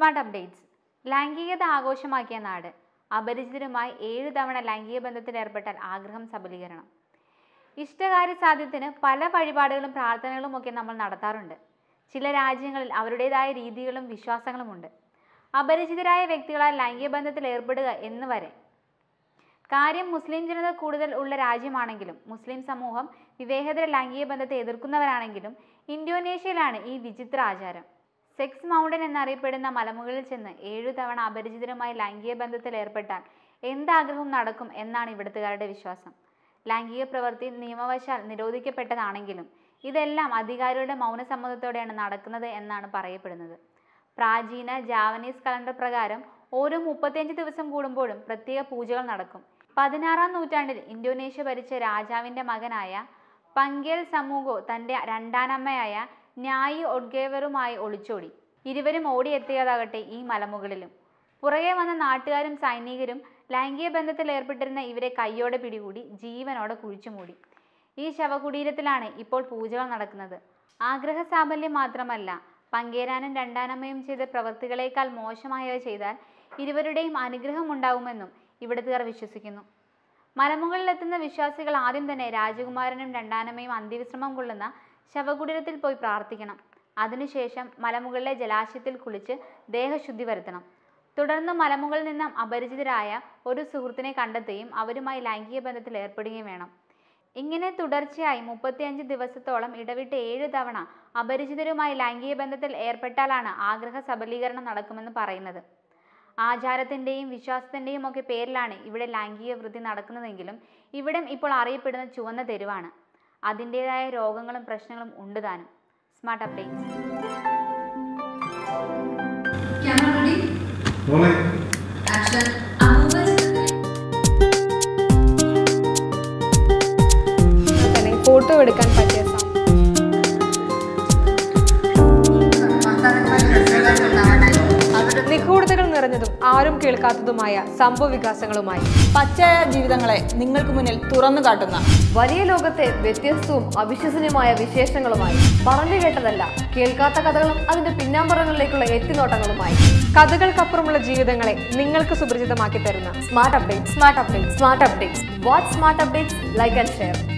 Smart updates ലൈംഗികത ആഘോഷമാക്കിയ നാട് അപരിചിതരുമായി ഏഴു തവണ ലൈംഗിക ബന്ധത്തിൽ ഏർപ്പെട്ടാൽ ആഗ്രഹം സബലീകരണം ഇഷ്ടകാര്യ സാധ്യത്തിന് പല വഴിപാടുകളും പ്രാർത്ഥനകളും ഒക്കെ നമ്മൾ നടത്താറുണ്ട് ചില രാജ്യങ്ങളിൽ അവരുടേതായ രീതികളും വിശ്വാസങ്ങളുമുണ്ട് അപരിചിതരായ വ്യക്തികളാൽ ലൈംഗിക ബന്ധത്തിൽ ഏർപ്പെടുക എന്ന് വരെ കാര്യം മുസ്ലിം ജനത കൂടുതൽ ഉള്ള രാജ്യമാണെങ്കിലും മുസ്ലിം സമൂഹം വിവേകതര ലൈംഗിക ബന്ധത്തെ എതിർക്കുന്നവരാണെങ്കിലും ഇന്തോനേഷ്യയിലാണ് ഈ വിചിത്ര ആചാരം സെക്സ് മൗണ്ടൻ എന്നറിയപ്പെടുന്ന മലമുകളിൽ ചെന്ന് ഏഴു തവണ അപരിചിതരുമായി ലൈംഗിക ബന്ധത്തിൽ ഏർപ്പെട്ടാൽ എന്താഗ്രഹവും നടക്കും എന്നാണ് ഇവിടുത്തുകാരുടെ വിശ്വാസം ലൈംഗിക പ്രവൃത്തി നിയമവശാൽ നിരോധിക്കപ്പെട്ടതാണെങ്കിലും ഇതെല്ലാം അധികാരികളുടെ മൗനസമ്മതത്തോടെയാണ് നടക്കുന്നത് എന്നാണ് പറയപ്പെടുന്നത് പ്രാചീന ജാവനീസ് കലണ്ടർ പ്രകാരം ഓരോ മുപ്പത്തിയഞ്ച് ദിവസം കൂടുമ്പോഴും പ്രത്യേക പൂജകൾ നടക്കും പതിനാറാം നൂറ്റാണ്ടിൽ ഇന്തോനേഷ്യ ഭരിച്ച രാജാവിൻ്റെ മകനായ പങ്കേൽ സമൂഹോ തൻ്റെ രണ്ടാനമ്മയായ ന്യായി ഒഡ്ഗേവറുമായി ഒളിച്ചോടി ഇരുവരും ഓടിയെത്തിയതാകട്ടെ ഈ മലമുകളിലും പുറകെ വന്ന നാട്ടുകാരും സൈനികരും ലൈംഗിക ബന്ധത്തിൽ ഏർപ്പെട്ടിരുന്ന ഇവരെ കൈയോടെ പിടികൂടി ജീവനോടെ കുഴിച്ചുമൂടി ഈ ശവകുടീരത്തിലാണ് ഇപ്പോൾ പൂജകൾ നടക്കുന്നത് ആഗ്രഹ സാഫല്യം മാത്രമല്ല പങ്കേരാനും രണ്ടാനമ്മയും ചെയ്ത പ്രവൃത്തികളേക്കാൾ മോശമായവ ചെയ്താൽ ഇരുവരുടെയും അനുഗ്രഹം ഉണ്ടാവുമെന്നും ഇവിടുത്തുകാർ വിശ്വസിക്കുന്നു മലമുകളിലെത്തുന്ന വിശ്വാസികൾ ആദ്യം തന്നെ രാജകുമാരനും രണ്ടാനമ്മയും അന്ത്യവിശ്രമം കൊള്ളുന്ന ശവകുടീരത്തിൽ പോയി പ്രാർത്ഥിക്കണം അതിനുശേഷം മലമുകളിലെ ജലാശയത്തിൽ കുളിച്ച് ദേഹശുദ്ധി വരുത്തണം തുടർന്ന് മലമുകളിൽ നിന്നും അപരിചിതരായ ഒരു സുഹൃത്തിനെ കണ്ടെത്തുകയും അവരുമായി ലൈംഗിക ബന്ധത്തിൽ ഏർപ്പെടുകയും വേണം ഇങ്ങനെ തുടർച്ചയായി മുപ്പത്തിയഞ്ച് ദിവസത്തോളം ഇടവിട്ട് ഏഴ് തവണ അപരിചിതരുമായി ലൈംഗിക ബന്ധത്തിൽ ഏർപ്പെട്ടാലാണ് ആഗ്രഹ സബലീകരണം നടക്കുമെന്ന് പറയുന്നത് ആചാരത്തിൻ്റെയും വിശ്വാസത്തിൻ്റെയും ഒക്കെ പേരിലാണ് ഇവിടെ ലൈംഗിക വൃത്തി നടക്കുന്നതെങ്കിലും ഇവിടം ഇപ്പോൾ അറിയപ്പെടുന്ന ചുവന്ന തെരുവാണ് അതിൻ്റെതായ രോഗങ്ങളും പ്രശ്നങ്ങളും ഉണ്ട് താനും സ്മാർട്ട് അപ്ഡേറ്റ്സ് Camera ready? മോളെ Action. തന്നെ ഫോട്ടോ എടുക്കാൻ പറ്റിയ സമയം നിഗൂഢതകൾ നിറഞ്ഞതും ആരും കേൾക്കാത്തതുമായ സംഭവ വികാസങ്ങളുമായി പച്ചയായ ജീവിതങ്ങളെ നിങ്ങൾക്ക് മുന്നിൽ തുറന്നു കാട്ടുന്ന വലിയ ലോകത്തെ വ്യത്യസ്തവും അവിശ്വസനീയമായ വിശേഷങ്ങളുമായി പറഞ്ഞു കേട്ടതല്ല കേൾക്കാത്ത കഥകളും അതിന്റെ പിന്നാമ്പറങ്ങളിലേക്കുള്ള എത്തിനോട്ടങ്ങളുമായി കഥകൾക്കപ്പുറമുള്ള ജീവിതങ്ങളെ നിങ്ങൾക്ക് സുപരിചിതമാക്കി തരുന്ന smart update smart update smart updates what smart updates like and share